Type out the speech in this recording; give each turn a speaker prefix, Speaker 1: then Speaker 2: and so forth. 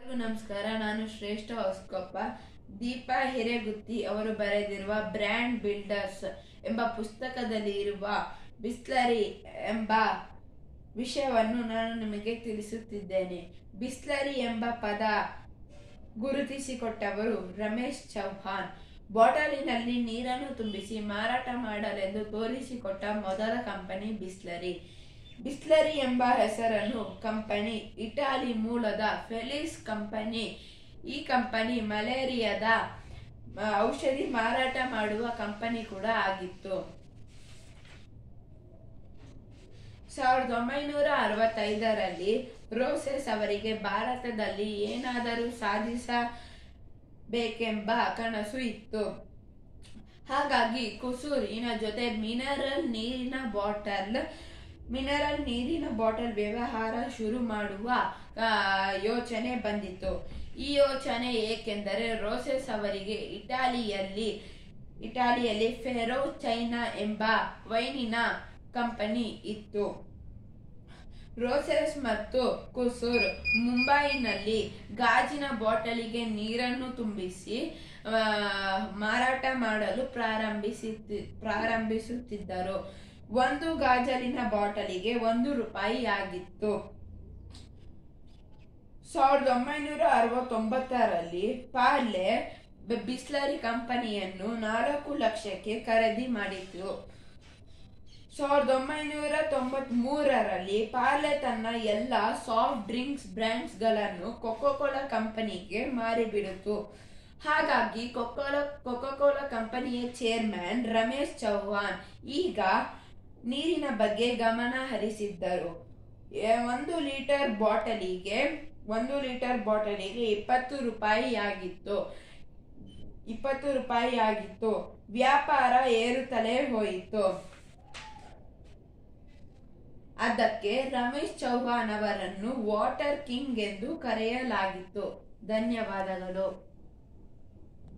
Speaker 1: ಎಲ್ರಿಗೂ ನಮಸ್ಕಾರ ನಾನು ಶ್ರೇಷ್ಠ ಹೊಸ್ಕೊಪ್ಪ ದೀಪಾ ಹಿರೇಗುತ್ತಿ ಅವರು ಬರೆದಿರುವ ಬ್ರ್ಯಾಂಡ್ ಬಿಲ್ಡರ್ಸ್ ಎಂಬ ಪುಸ್ತಕದಲ್ಲಿ ಇರುವ ಬಿಸ್ಲರಿ ಎಂಬ ವಿಷಯವನ್ನು ನಾನು ನಿಮಗೆ ತಿಳಿಸುತ್ತಿದ್ದೇನೆ ಬಿಸ್ಲರಿ ಎಂಬ ಪದ ಗುರುತಿಸಿಕೊಟ್ಟವರು ರಮೇಶ್ ಚೌಹಾನ್ ಬಾಟಲಿನಲ್ಲಿ ನೀರನ್ನು ತುಂಬಿಸಿ ಮಾರಾಟ ಮಾಡಲೆಂದು ತೋರಿಸಿಕೊಟ್ಟ ಮೊದಲ ಕಂಪನಿ ಬಿಸ್ಲರಿ ಬಿಸ್ಲರಿ ಎಂಬ ಹೆಸರನ್ನು ಕಂಪನಿ ಇಟಾಲಿ ಮೂಲದ ಫೆಲಿಸ್ ಕಂಪನಿ ಈ ಕಂಪನಿ ಮಲೇರಿಯಾದ ಆ, ಔಷಧಿ ಮಾರಾಟ ಮಾಡುವ ಕಂಪನಿ ಕೂಡ ಆಗಿತ್ತು ಸಾವಿರದ ಒಂಬೈನೂರ ಅರವತ್ತೈದರಲ್ಲಿ ರೋಸೆಸ್ ಅವರಿಗೆ ಭಾರತದಲ್ಲಿ ಏನಾದರೂ ಸಾಧಿಸಬೇಕೆಂಬ ಕನಸು ಇತ್ತು ಹಾಗಾಗಿ ಕುಸೂರಿನ ಜೊತೆ ಮಿನರಲ್ ನೀರಿನ ಬಾಟಲ್ ಮಿನರಲ್ ನೀರಿನ ಬಾಟಲ್ ವ್ಯವಹಾರ ಶುರು ಮಾಡುವ ಆ, ಯೋಚನೆ ಬಂದಿತು ಈ ಯೋಚನೆ ಏಕೆಂದರೆ ರೋಸೆಸ್ ಅವರಿಗೆ ಇಟಾಲಿಯಲ್ಲಿ ಇಟಾಲಿಯಲ್ಲಿ ಫೆರೋ ಚೈನಾ ಎಂಬ ವೈನಿನ ಕಂಪನಿ ಇತ್ತು ರೋಸೆಸ್ ಮತ್ತು ಕುಸೂರ್ ಮುಂಬೈನಲ್ಲಿ ಗಾಜಿನ ಬಾಟಲಿಗೆ ನೀರನ್ನು ತುಂಬಿಸಿ ಆ, ಮಾರಾಟ ಮಾಡಲು ಪ್ರಾರಂಭಿಸಿ ಪ್ರಾರಂಭಿಸುತ್ತಿದ್ದರು ಒಂದು ಗಾಜಲಿನ ಬಾಟಲಿಗೆ ಒಂದು ರೂಪಾಯಿ ಆಗಿತ್ತು ಸಾವಿರದ ಒಂಬೈನೂರ ಅರವತ್ತೊಂಬತ್ತರಲ್ಲಿ ಪಾರ್ಲೆ ಬ- ಬಿಸ್ಲರಿ ಕಂಪನಿಯನ್ನು ನಾಲ್ಕು ಲಕ್ಷಕ್ಕೆ ಖರೀದಿ ಮಾಡಿತು ಸಾವಿರದ ಒಂಬೈನೂರ ತೊಂಬತ್ ಮೂರರಲ್ಲಿ ಪಾರ್ಲೆ ತನ್ನ ಎಲ್ಲ ಸಾಫ್ಟ್ ಡ್ರಿಂಕ್ಸ್ ಬ್ರ್ಯಾಂಡ್ಸ್ಗಳನ್ನು ಕೊಕೊಕೋಲಾ ಕಂಪನಿಗೆ ಮಾರಿಬಿಡಿತು ಹಾಗಾಗಿ ಕೊಕೊಲಾ ಕೊಕೊಕೋಲಾ ಕಂಪನಿಯ ಚೇರ್ಮನ್ ರಮೇಶ್ ಚೌಹಾನ್ ಈಗ ನೀರಿನ ಬಗ್ಗೆ ಗಮನ ಹರಿಸಿದ್ದರು ಎ- ಒಂದು ಲೀಟರ್ ಬಾಟಲಿಗೆ ಒಂದು ಲೀಟರ್ ಬಾಟಲಿಗೆ ಇಪ್ಪತ್ತು ರೂಪಾಯಿ ಆಗಿತ್ತು ಇಪ್ಪತ್ತು ರೂಪಾಯಿ ಆಗಿತ್ತು ವ್ಯಾಪಾರ ಏರುತ್ತಲೇ ಹೋಯಿತು ಅದಕ್ಕೆ ರಮೇಶ್ ಚೌಹಾನ್ ಅವರನ್ನು ವಾಟರ್ ಕಿಂಗ್ ಎಂದು ಕರೆಯಲಾಗಿತ್ತು ಧನ್ಯವಾದಗಳು